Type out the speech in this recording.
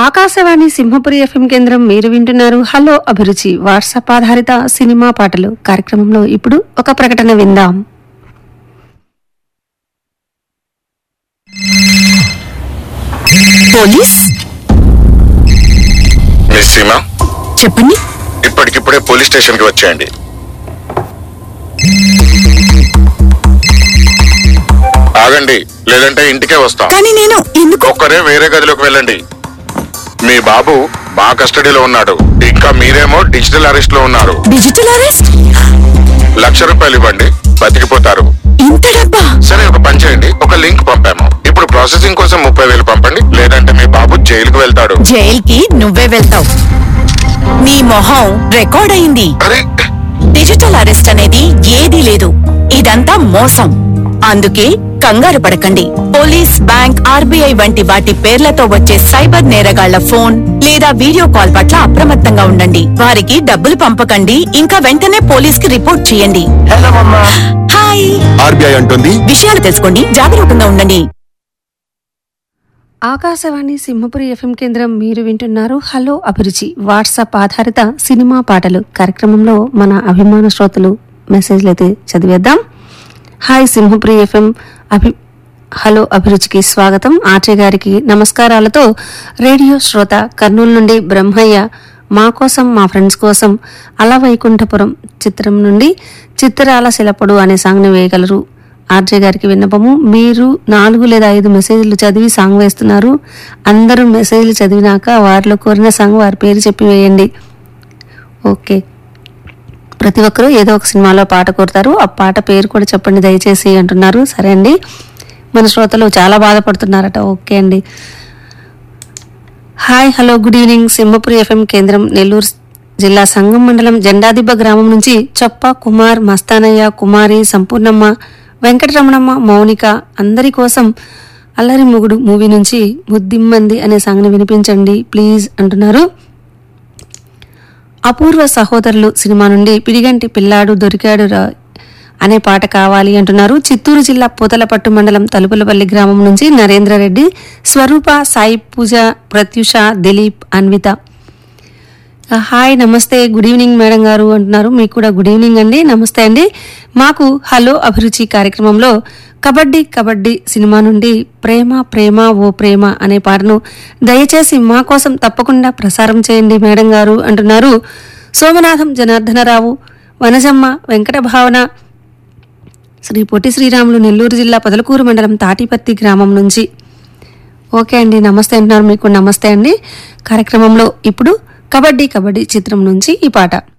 Akashvani Simhapuri FM కేంద్రం మీరు వింటున్నారు హలో అభిరుచి వాట్సాప్ ఆధారిత సినిమా పాటలు కార్యక్రమంలో ఇప్పుడు ఒక ప్రకటన విందాం పోలీస్ మిస్ సీమా చెప్పండి ఇప్పటికిప్పుడే పోలీస్ స్టేషన్ కి వచ్చేయండి ఆగండి లేదంటే ఇంటికే వస్తాం కానీ నేను ఎందుకు ఒక్కరే వేరే గదిలోకి వెళ్ళండి మీ బాబు మా కస్టడీలో ఉన్నాడు ఇంకా మీరేమో డిజిటల్ అరెస్ట్ లో ఉన్నారు డిజిటల్ అరెస్ట్ లక్ష రూపాయలు ఇవ్వండి బతికిపోతారు ఇంత డబ్బా సరే ఒక పని చేయండి ఒక లింక్ పంపాము ఇప్పుడు ప్రాసెసింగ్ కోసం ముప్పై వేలు పంపండి లేదంటే మీ బాబు జైలుకు వెళ్తాడు జైల్కి నువ్వే వెళ్తావు నీ మొహం రికార్డ్ అయింది అరే డిజిటల్ అరెస్ట్ అనేది ఏదీ లేదు ఇదంతా మోసం అందుకే కంగారు పడకండి పోలీస్ బ్యాంక్ ఆర్బీఐ వంటి వాటి పేర్లతో వచ్చే సైబర్ నేరగాళ్ల ఫోన్ లేదా వీడియో కాల్ పట్ల అప్రమత్తంగా ఉండండి వారికి డబ్బులు పంపకండి ఇంకా వెంటనే పోలీస్ కి రిపోర్ట్ చేయండి హాయ్ ఆర్బీఐ అంటుంది విషయాలు తెలుసుకోండి జాగరూకంగా ఉండండి ఆకాశవాణి సింహపురి ఎఫ్ఎం కేంద్రం మీరు వింటున్నారు హలో అభిరుచి వాట్సాప్ ఆధారిత సినిమా పాటలు కార్యక్రమంలో మన అభిమాన శ్రోతలు మెసేజ్లు అయితే చదివేద్దాం hi Simhapuri FM Abhi hello అభిరుచికి స్వాగతం ఆర్జే గారికి నమస్కారాలతో రేడియో శ్రోత కర్నూలు నుండి బ్రహ్మయ్య మా కోసం మా ఫ్రెండ్స్ కోసం అల వైకుంఠపురం చిత్రం నుండి చిత్రాల శిలపడు అనే సాంగ్ని వేయగలరు ఆర్జే గారికి విన్నపము మీరు నాలుగు లేదా ఐదు మెసేజ్లు చదివి సాంగ్ వేస్తున్నారు అందరూ మెసేజ్లు చదివినాక వారిలో కోరిన సాంగ్ వారి పేరు చెప్పి వేయండి ఓకే ప్రతి ఒక్కరూ ఏదో ఒక సినిమాలో పాట కోరుతారు ఆ పాట పేరు కూడా చెప్పండి దయచేసి అంటున్నారు సరే అండి మన శ్రోతలు చాలా బాధపడుతున్నారట ఓకే అండి hi hello good evening Simhapuri FM కేంద్రం నెల్లూరు జిల్లా సంగం మండలం జెండాదిబ్బ గ్రామం నుంచి చొప్ప కుమార్ మస్తానయ్య కుమారి సంపూర్ణమ్మ వెంకటరమణమ్మ మౌనిక అందరి కోసం అల్లరి మొగుడు మూవీ నుంచి ముద్దిమ్మంది అనే సాంగ్ని వినిపించండి ప్లీజ్ అంటున్నారు అపూర్వ సహోదరులు సినిమా నుండి పిడిగంటి పిల్లాడు దొరికాడు రా అనే పాట కావాలి అంటున్నారు చిత్తూరు జిల్లా పూతలపట్టు మండలం తలుపులపల్లి గ్రామం నుంచి నరేంద్రరెడ్డి స్వరూప సాయి పూజ ప్రత్యుష దిలీప్ అన్విత హాయ్ నమస్తే గుడ్ ఈవినింగ్ మేడం గారు అంటున్నారు మీకు కూడా గుడ్ ఈవినింగ్ అండి నమస్తే అండి మాకు హలో అభిరుచి కార్యక్రమంలో కబడ్డీ కబడ్డీ సినిమా నుండి ప్రేమ ప్రేమ ఓ ప్రేమ అనే పాటను దయచేసి మా కోసం తప్పకుండా ప్రసారం చేయండి మేడం గారు అంటున్నారు సోమనాథం జనార్దనరావు వనజమ్మ వెంకట భావన శ్రీ పొట్టి శ్రీరాములు నెల్లూరు జిల్లా పొదలకూరు మండలం తాటిపత్తి గ్రామం నుంచి ఓకే అండి నమస్తే అంటున్నారు మీకు నమస్తే అండి కార్యక్రమంలో ఇప్పుడు కబడ్డీ కబడ్డీ చిత్రం నుంచి ఈ పాట